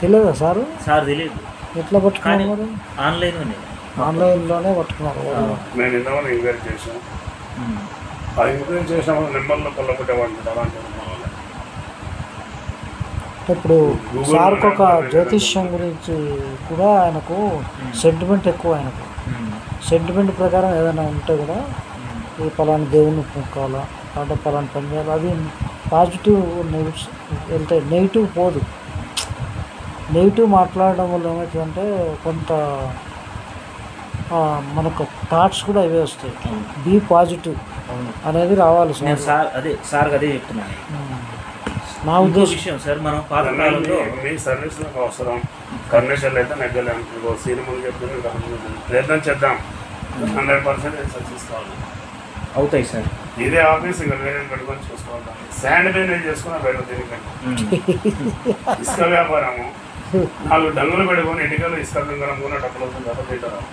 తెలియదా sir sir తెలియదు ఎట్లా పట్టుకున్నారు కానీ మరి ఆన్లైన్లోనే ఆన్లైన్లోనే పట్టుకున్నారు నేను ఇంతవరకు ఎంక్వైరీ చేశాను ఆ ఎంక్వైరీ చేసినప్పుడు నెంబర్లో కొల్లగొట్టేవాడిని అలాంటి వాళ్ళని. ఇప్పుడు Google సార్కి ఒక లో జ్యోతిష్యం గురించి కూడా ఆయనకు సెంటిమెంట్ ఎక్కువ ఆయనకు సెంటిమెంట్ ప్రకారం ఏదైనా ఉంటే కూడా ఈ పలానా దేవుని మొక్కాలా అంటే పలానా పని చేయాలి అది పాజిటివ్ నెగిటివ్ వెళ్తాయి నెగిటివ్ పోదు నెగిటివ్ మాట్లాడడం వల్ల ఏమవుతుందంటే కొంత ఆ, మనకు థాట్స్ కూడా అవే వస్తాయి అవును. బీ పాజిటివ్ అవును అనేది రావాలి నేను సార్ సార్ అదే సార్ అదే చెప్తున్నాను ఉమ్. నా ఇంకో ఉద్దేశం విషయం సార్ మనం పాత కాలంలో మీ- మీ సర్వీస్ నాకు అవసరం కర్నేషన్ అయితే నెగ్గలేము ఇంకో సీన్ ముందు చెప్తుంది ప్రయత్నం చేద్దాం హండ్రెడ్ పర్సెంట్ సక్సెస్ కావాలి అవుతాయి సార్ ఇదే ఆఫీస్ ఇంకా వేరే పెట్టుకొని చూసుకోవాలి శాండ్ మేనేజ్ చేసుకున్న బయట దీనికంటే ఇసుక వ్యాపారము నాలుగు డబ్బులు పెట్టుకొని ఎన్నికలు ఇసుక పింగళం డబ్బులు వస్తుంది తప్ప తింటారు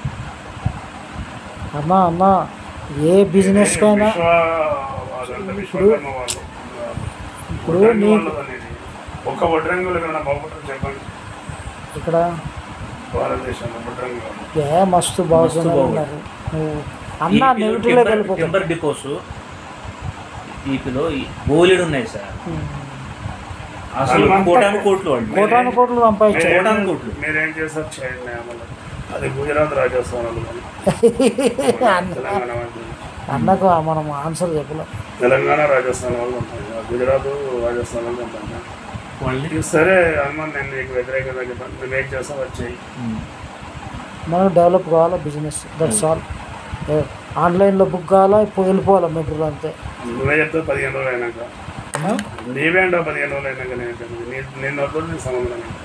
అమ్మా అమ్మా ఏ బిజినెస్ కైనా విశ్వ అదంతా విశ్వకర్మ వాళ్ళు ఇప్పుడు వడ్రంగి నీ వాళ్ళు అనేది ఒక్క వడ్రంగులు ఇక్కడ బాగుంటుంది చెప్పండి ఇక్కడ భారతదేశంలో వడ్రంగి వాళ్ళు ఏ మస్తు బాగున్నారు బాగున్నారు. ఉన్నారు నువ్వు అన్న నెగిటివ్లో వెళ్ళిపోతుంది టెంపర్ డిపోస్ ఈపిలో బోలెడు ఉన్నాయి సార్ అసలు అంతా కోటాను కోట్లు వాళ్ళు కోటాను కోట్లు సంపాదించారు మీరేం- కోటాను కోట్లు. మీరేం చేస్తారు చేయండి అమలు. అది గుజరాత్ రాజస్థానాలు కానీ తెలంగాణ వాళ్ళు. అన్నకు మనం ఆన్సర్ చెప్పలేం తెలంగాణ రాజస్థాన్ వాళ్ళు ఉంటాయి గుజరాత్ రాజస్థాన్ వాళ్ళు ఉంటాయి వాళ్ళని సరే హనుమాన్ నేను నీకు వ్యతిరేకంగా చెప్పాను నువ్వు ఏం చేస్తావు వచ్చేయి ఉమ్. మనకు డెవలప్ కావాలా బిజినెస్ దట్స్ ఆల్ ఆన్లైన్లో బుక్ కావాలా ఇప్పుడు వెళ్ళిపోవాలా మెటీరియల్ అంతే నువ్వే చెప్తావు పదిహేను రోజులు అయినాక ఆ? నీవే అంటావు పదిహేను రోజులు అయినాక నేను చెప్తాను. నీ నేను వద్దు నీ సంబంధం లేదు.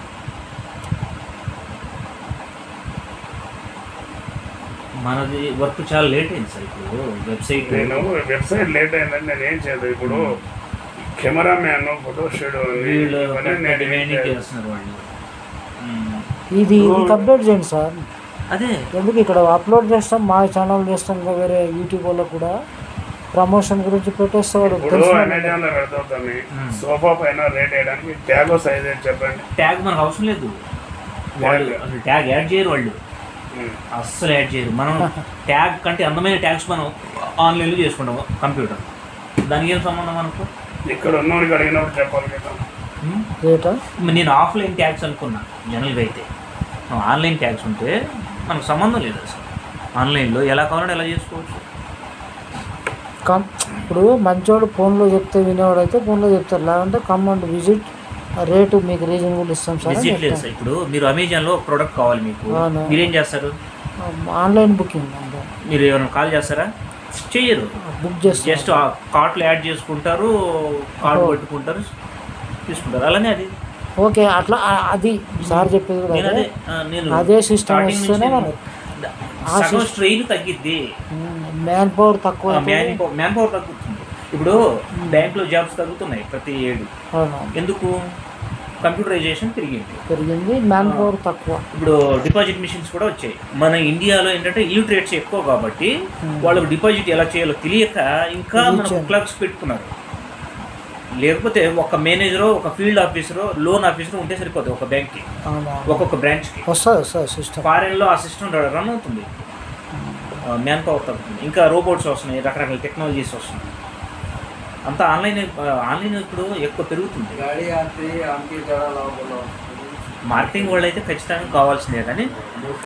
మనది వర్క్ చాలా లేట్ అయింది సార్ ఇప్పుడు వెబ్సైట్ నేను వెబ్సైట్ లేట్ అయిందని నేను ఏం చేయలేదు ఇప్పుడు కెమెరా మ్యాన్ ఫోటో స్టూడియో ఉంది. వీళ్ళు ఇవన్నీ నేను ఏం డిమాండింగ్ చేయలేదు. చేస్తున్నారు వాళ్ళు ఉమ్. ఇది ఇది అప్లోడ్ చేయండి సార్ అదే ఎందుకు ఇక్కడ అప్లోడ్ చేస్తాం మా ఛానల్ చేస్తాం ఇంకా వేరే యూట్యూబ్ వాళ్ళకు కూడా ప్రమోషన్ గురించి పెట్టేస్తాడు ఇప్పుడు తెలుసు అమెజాన్ లో పెడతావు దాన్ని Hmm. సోఫా పైన రేట్ వేయడానికి ట్యాగో సైజ్ ఏంటి చెప్పండి ట్యాగ్ మనకు అవసరం లేదు వాళ్ళు అసలు ట్యాగ్ యాడ్ చేయరు వాళ్ళు Hmm. అస్సలు యాడ్ చేయరు మనం ట్యాగ్ కంటే అందమైన ట్యాగ్స్ మనం ఆన్లైన్లో చేసుకుంటాం కంప్యూటర్ దానికి ఏం సంబంధం మనకు ఇక్కడ ఉన్నోడికి అడిగినప్పుడు చెప్పాలి కదా ఉమ్. రేటా మరి నేను ఆఫ్లైన్ ట్యాగ్స్ అనుకున్నా జనరల్గా అయితే ఆన్లైన్ ట్యాగ్స్ ఉంటే మనకు సంబంధం లేదు అసలు ఆన్లైన్లో ఎలా కావాలంటే ఎలా చేసుకోవచ్చు కమ్ ఇప్పుడు మంచోడు ఫోన్లో చెప్తే వినేవాడు అయితే ఫోన్లో చెప్తారు లేదంటే కమ్ అండ్ విజిట్ రేటు మీకు రీజనబుల్ ఇస్తాం సార్ అని విజిట్ లేదు చెప్తాం. సార్ ఇప్పుడు మీరు అమెజాన్లో ఒక ప్రోడక్ట్ కావాలి మీకు అవును. మీరేం చేస్తారు ఆన్లైన్ బుకింగ్ అంతే మీరు ఏమైనా కాల్ చేస్తారా చెయ్యరు బుక్ చేస్తాం జస్ట్ ఆ కార్ట్లో యాడ్ చేసుకుంటారు కార్డు ఓ. పట్టుకుంటారు తీసుకుంటారు అలానే అది ఓకే అట్లా ఆ- అది సార్ చెప్పేది కూడా నేను అదే అదే ఆ, నేను అదే system starting నుంచి వస్తేనే నేను మనం- ఆ సగం system- స్ట్రెయిన్ తగ్గిద్ది మ్యాన్ పవర్ తక్కువ మ్యాన్ మ్యాన్ పవర్ తగ్గుతుంది ఇప్పుడు బ్యాంక్లో జాబ్స్ తగ్గుతున్నాయి ప్రతి ఏడు అవును ఎందుకు కంప్యూటరైజేషన్ పెరిగింది పెరిగింది మ్యాన్ పవర్ తక్కువ ఇప్పుడు డిపాజిట్ మిషన్స్ కూడా వచ్చాయి మన ఇండియాలో ఏంటంటే యూట్ రేట్స్ ఎక్కువ కాబట్టి Hmm. వాళ్ళకి డిపాజిట్ ఎలా చేయాలో తెలియక ఇంకా మన ఇచ్చారు. క్లర్క్స్ పెట్టుకున్నారు లేకపోతే ఒక మేనేజరు ఒక ఫీల్డ్ ఆఫీసరు లోన్ ఆఫీసర్ ఉంటే సరిపోతుంది ఒక బ్యాంక్కి అవును ఒక్కొక్క బ్రాంచ్కి వస్తుంది వస్తుంది సిస్టమ్ ఫారెన్లో ఆ సిస్టమ్ రన్ అవుతుంది మ్యాన్ పవర్ తగ్గుతుంది ఇంకా రోబోట్స్ వస్తున్నాయి రకరకాల టెక్నాలజీస్ వస్తున్నాయి అంతా ఆన్లైన్ ఆన్లైన్ ఇప్పుడు ఎక్కువ పెరుగుతుంది गाड़ी आती है आम की जगह लाओ बोलो మార్కెటింగ్ వాళ్ళు అయితే ఖచ్చితంగా కావాల్సిందే కానీ